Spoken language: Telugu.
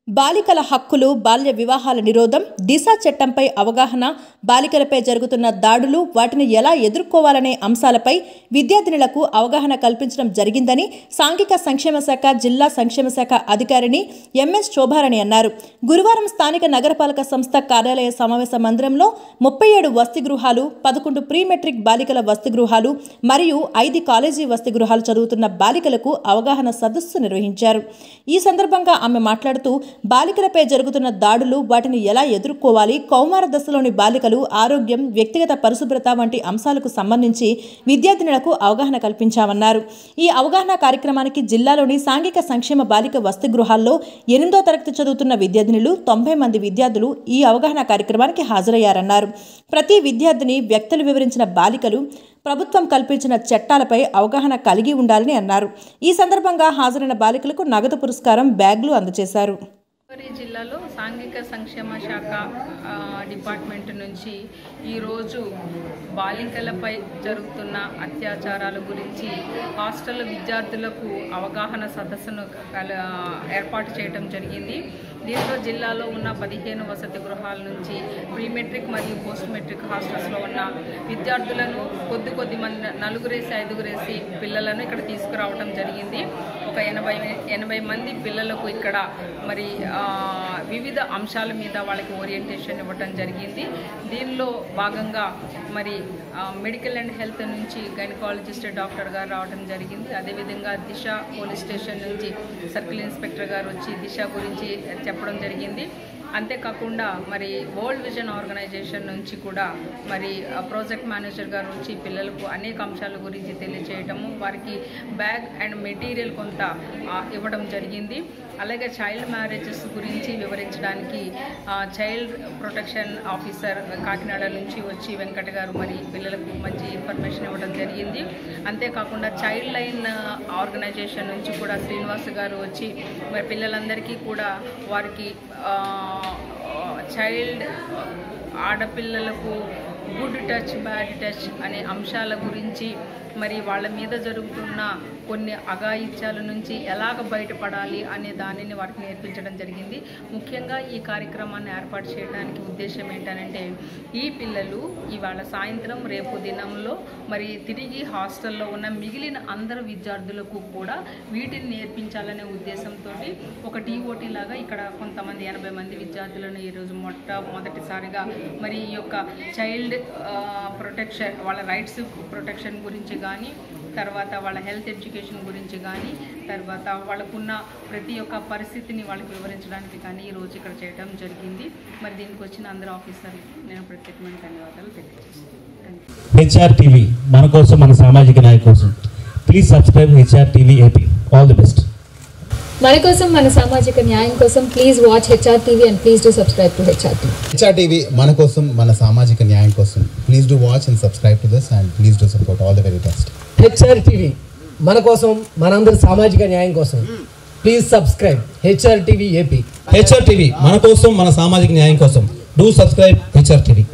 బాలికల హక్కులు బాల్య వివాహాల నిరోధం దిశ చట్టంపై అవగాహన బాలికలపై జరుగుతున్న దాడులు వాటిని ఎలా ఎదుర్కోవాలనే అంశాలపై విద్యార్థినులకు అవగాహన కల్పించడం జరిగిందని సాంఘిక సంక్షేమ శాఖ జిల్లా సంక్షేమ శాఖ అధికారిని ఎంఎస్ శోభారాణి అన్నారు గురువారం స్థానిక నగరపాలక సంస్థ కార్యాలయ సమావేశ మందిరంలో ముప్పై ఏడు వసతి గృహాలు పదకొండు ప్రీ మెట్రిక్ బాలికల వసతి గృహాలు మరియు ఐదు కాలేజీ వసతి గృహాలు చదువుతున్న బాలికలకు అవగాహన సదస్సు నిర్వహించారు ఈ సందర్భంగా ఆమె మాట్లాడుతూ బాలికలపై జరుగుతున్న దాడులు వాటిని ఎలా ఎదుర్కోవాలి కౌమార దశలోని బాలికలు ఆరోగ్యం వ్యక్తిగత పరిశుభ్రత వంటి అంశాలకు సంబంధించి విద్యార్థినులకు అవగాహన కల్పించామన్నారు ఈ అవగాహన కార్యక్రమానికి జిల్లాలోని సాంఘిక సంక్షేమ బాలిక వసతి గృహాల్లో ఎనిమిదో తరగతి చదువుతున్న విద్యార్థినులు తొంభై మంది విద్యార్థులు ఈ అవగాహన కార్యక్రమానికి హాజరయ్యారన్నారు ప్రతి విద్యార్థిని వ్యక్తులు వివరించిన బాలికలు ప్రభుత్వం కల్పించిన చట్టాలపై అవగాహన కలిగి ఉండాలని అన్నారు ఈ సందర్భంగా హాజరైన బాలికలకు నగదు పురస్కారం బ్యాగులు అందజేశారు తూర్పుగోదావరి జిల్లాలో సాంఘిక సంక్షేమ శాఖ ఆ, డిపార్ట్మెంట్ నుంచి ఈరోజు బాలికలపై జరుగుతున్న అత్యాచారాల గురించి హాస్టల్ విద్యార్థులకు అవగాహన సదస్సును కల- ఏర్పాటు చేయడం జరిగింది దీంట్లో జిల్లాలో ఉన్న పదిహేను వసతి గృహాల నుంచి ప్రీ మెట్రిక్ మరియు పోస్ట్ మెట్రిక్ హాస్టల్స్లో ఉన్న విద్యార్థులను కొద్ది కొద్ది మంది నలుగురేసి ఐదుగురేసి పిల్లలను ఇక్కడ తీసుకురావడం జరిగింది ఒక ఎనభై ఎనభై మంది పిల్లలకు ఇక్కడ మరి ఆ, వివిధ అంశాల మీద వాళ్ళకి ఓరియంటేషన్ ఇవ్వటం జరిగింది దీనిలో భాగంగా మరి ఆ, మెడికల్ అండ్ హెల్త్ నుంచి గైనకాలజిస్ట్ డాక్టర్ గారు రావడం జరిగింది అదేవిధంగా దిశ పోలీస్ స్టేషన్ నుంచి సర్కిల్ ఇన్స్పెక్టర్ గారు వచ్చి దిశ గురించి చెప్పడం జరిగింది అంతేకాకుండా మరి వరల్డ్ విజన్ ఆర్గనైజేషన్ నుంచి కూడా మరి ఆ, ప్రాజెక్ట్ మేనేజర్ గారు వచ్చి పిల్లలకు అనేక అంశాల గురించి తెలియచేయటము వారికి బ్యాగ్ అండ్ మెటీరియల్ కొంత ఆ, ఇవ్వడం జరిగింది అలాగే చైల్డ్ మ్యారేజెస్ గురించి వివరించడానికి ఆ, చైల్డ్ ప్రొటెక్షన్ ఆఫీసర్ కాకినాడ నుంచి వచ్చి వెంకట గారు మరి పిల్లలకు మంచి ఇన్ఫర్మేషన్ ఇవ్వడం జరిగింది అంతేకాకుండా చైల్డ్ లైన్ ఆర్గనైజేషన్ నుంచి కూడా శ్రీనివాస్ గారు వచ్చి మరి పిల్లలందరికీ కూడా వారికి చైల్డ్ ఆడపిల్లలకు గుడ్ టచ్ బ్యాడ్ టచ్ అనే అంశాల గురించి మరి వాళ్ళ మీద జరుగుతున్న కొన్ని అఘాయిత్యాల నుంచి ఎలాగ బయటపడాలి అనే దానిని వారికి నేర్పించడం జరిగింది ముఖ్యంగా ఈ కార్యక్రమాన్ని ఏర్పాటు చేయడానికి ఉద్దేశం ఏంటంటే ఈ పిల్లలు ఇవాళ సాయంత్రం రేపు దినంలో మరి తిరిగి హాస్టల్లో ఉన్న మిగిలిన అందరు విద్యార్థులకు కూడా వీటిని నేర్పించాలనే ఉద్దేశంతో ఒక టీఓటీ లాగా ఇక్కడ కొంతమంది ఎనభై మంది విద్యార్థులను ఈరోజు మొట్ట మొదటిసారిగా మరి ఈ యొక్క చైల్డ్ ప్రొటెక్షన్ వాళ్ళ రైట్స్ ప్రొటెక్షన్ గురించి కానీ తర్వాత వాళ్ళ హెల్త్ ఎడ్యుకేషన్ గురించి కానీ తర్వాత వాళ్ళకున్న ప్రతి ఒక్క పరిస్థితిని వాళ్ళకి వివరించడానికి కానీ ఈరోజు ఇక్కడ చేయడం జరిగింది మరి దీనికి వచ్చిన అందరు ఆఫీసర్లు నేను ప్రత్యేకమైన ధన్యవాదాలు తెలియజేస్తున్నాను హెచ్ఆర్ టీవీ మన కోసం మన సామాజిక నాయకు కోసం please subscribe HR TV AP all the best మన కోసం మన సామాజిక న్యాయం కోసం please watch HR TV and please do subscribe to HR TV HR TV మన కోసం మన సామాజిక న్యాయం కోసం please do watch and subscribe to this and please do support all the very best HR TV మన కోసం మనందరి సామాజిక న్యాయం కోసం please subscribe HR TV AP HR TV మన కోసం మన సామాజిక న్యాయం కోసం డూ సబ్స్క్రైబ్ హెచ్ఆర్ టీవీ